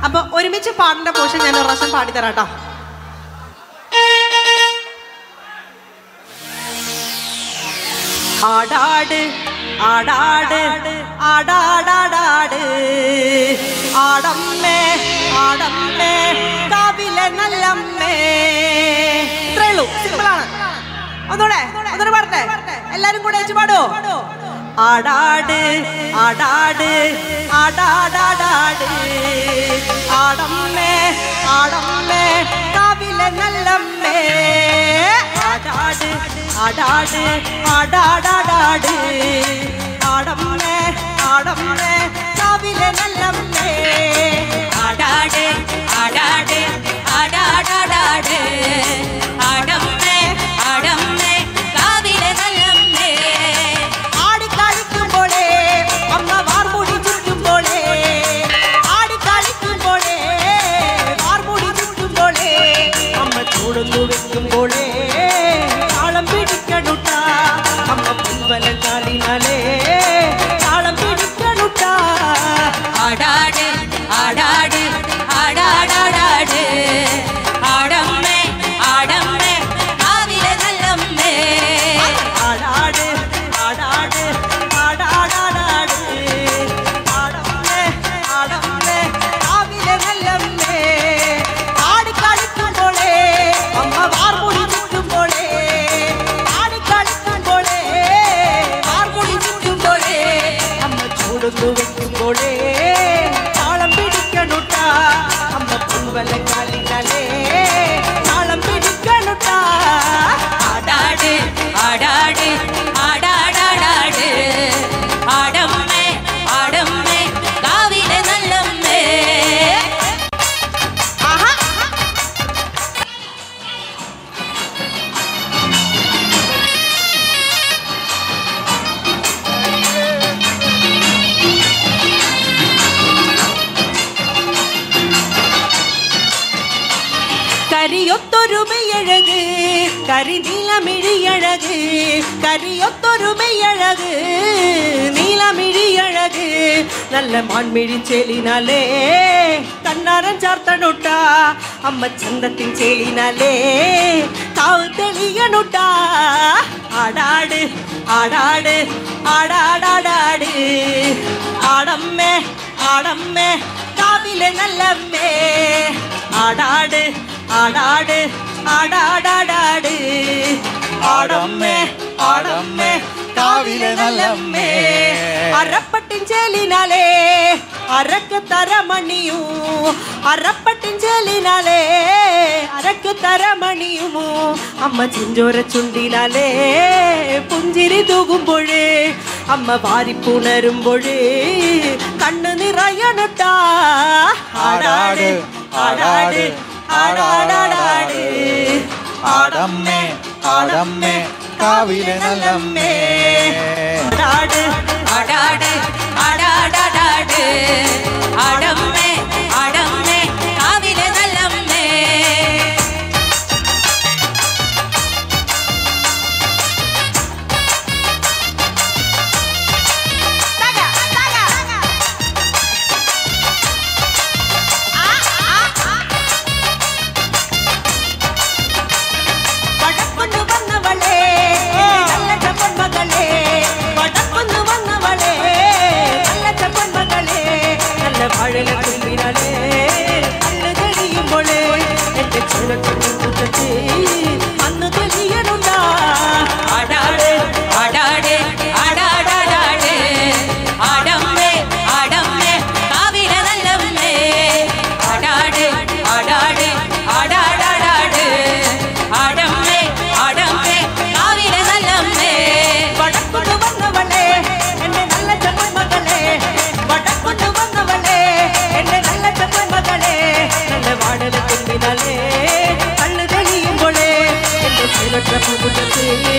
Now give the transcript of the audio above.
അപ്പൊ ഒരുമിച്ച് പാടേണ്ട പോഷൻ ഞാൻ ഒരു പ്രാവശ്യം പാടിത്തരാം കേട്ടോ ആടാട് ആടാട് ആടാടാടാട് ആടമ്മേ ആടമ്മേ കാവിലെ നല്ലമ്മേ ഇത്രേ ഉള്ളൂ സിമ്പിളാണ് ഒന്നുകൂടെ ഒന്നുകൂടെ പാടട്ടെ എല്ലാരും കൂടെ വെച്ച് പാടോ ആടാട് ആടാട് ആടാടാടാട് ആടമ്മേ ആടമ്മേ കാവിലെ നല്ലമ്മേ ആടാട് ആടാട് ആടാടാടാട് ആടമ്മേ ആടമ്മേ കാവിലെ നല്ലമ്മേ ആടാട് ആടാട് ആടാടാടാട് ആടമ്മേ ആടമ്മേ കാവിലെ നല്ലമ്മേ ആടിക്കളിക്കുമ്പോഴേ അമ്മ വാർമുടി ചുറ്റുമ്പോഴേ ആടിക്കളിക്കുമ്പോഴേ വാർമുടി ചുറ്റുമ്പോഴേ അമ്മ ചൂടുന്നു വെക്കുമ്പോഴേ താളം പിടിക്കണുട്ട അമ്മ പൊൻവലൻ കാലിനാലേ താളം പിടിക്കണുട്ട ആടാട് ആടാട് ആടാടാടാട് ആടമ്മേ ആടമ്മേ കാവിലെ നല്ലമ്മേ ആടാട് ആടാട് ആടാടാടാട് ആടമ്മേ ആടമ്മേ കാവിലെ നല്ലമ്മേ ആടിക്കളിക്കുമ്പോഴേ അമ്മ വാർമുടി ചുറ്റുമ്പോഴേ ആടിക്കളിക്കുമ്പോഴേ വാർമുടി ചുറ്റുമ്പോഴേ അമ്മ ചൂടുന്നു വെക്കുമ്പോഴേ താളം പിടിക്കണുട്ട അമ്മ പൊൻവല കാലിനാലേ താളം പിടിക്കണുട്ട ആടാട് ആടാട് ആടാടാടാട് ആടമ്മേ ആടമ്മേ കാവിലെ നല്ലമ്മേ ആഹാ കരിയൊത്തൊരുമയഴക് കരിനീലമിഴിയഴക് കരിയൊത്തൊരുമയഴക് നീലമിഴിയഴക് നല്ല മാൻമിഴി ചേലിനാലേ കണ്ണാരൻ ചാർത്തണുട്ട അമ്മ ചന്തത്തിൻ ചേലിനാലേ കാവ് തെളിയണുട്ട ആടാട് ആടാട് ആടാടാടാട് ആടമ്മേ ആടമ്മേ കാവിലെ നല്ലമ്മേ ആടാട് ആടാട് ആടാടാടാട് ആടമ്മേ ആടമ്മേ കാവിലെ നല്ലമ്മേ അരപ്പട്ടിൻ ചേലിനാലേ അരക്ക് തരമണിയൂ അരപ്പട്ടിൻ ചേലിനാലേ അരക്ക് തരമണിയുമോ അമ്മ ചിഞ്ചോര ചുണ്ടിനാലേ പുഞ്ചിരി തൂകുമ്പോഴേ അമ്മ വാരിപ്പുണരുമ്പോഴേ കണ്ണു നിറയണട്ടാ ആടാട് ആടാട് ആടാടാടാട് ആടമ്മേ ആടമ്മേ കാവിലെ നല്ലമ്മേ ആടാട് ആടാട് ആടാടാടാട് ആടമ്മേ ആടമ്മേ കാവിലെ നല്ലമ്മേ വടക്കൊന്നു വന്നവളേ നല്ല ചെപ്പന്മകളേ വടക്കൊന്നു വന്നവളേ നല്ല ചെപ്പന്മകളേ നല്ല വാഴല തുമ്പിനാലേ നല്ല തെളിയുമ്പോഴേ എന്റെ ചുഴക്കട്ടി കൂട്ടത്തെ അന്ന് തെളിയണുണ്ടാ ആടാട് ആടാട് ആടാടാടാട് ആടമ്മേ ആടമ്മേ കാവിലെ നല്ലമ്മേ ആടാട് ആടാട് ആടാടാടാട് ആടമ്മേ ആടമ്മേ കാവിലെ നല്ലമ്മേ വടക്കൊന്നു വന്നവളേ എന്റെ നല്ല ചെപ്പന്മകളേ വടക്കൊന്നു വന്നവളേ എന്റെ നല്ല ചെപ്പന്മകളേ നല്ല വാഴല തുമ്പിനാലേ കണ്ണു തെളിയുമ്പോഴേ എന്റെ ചിലക്കൂട്ടത്തെ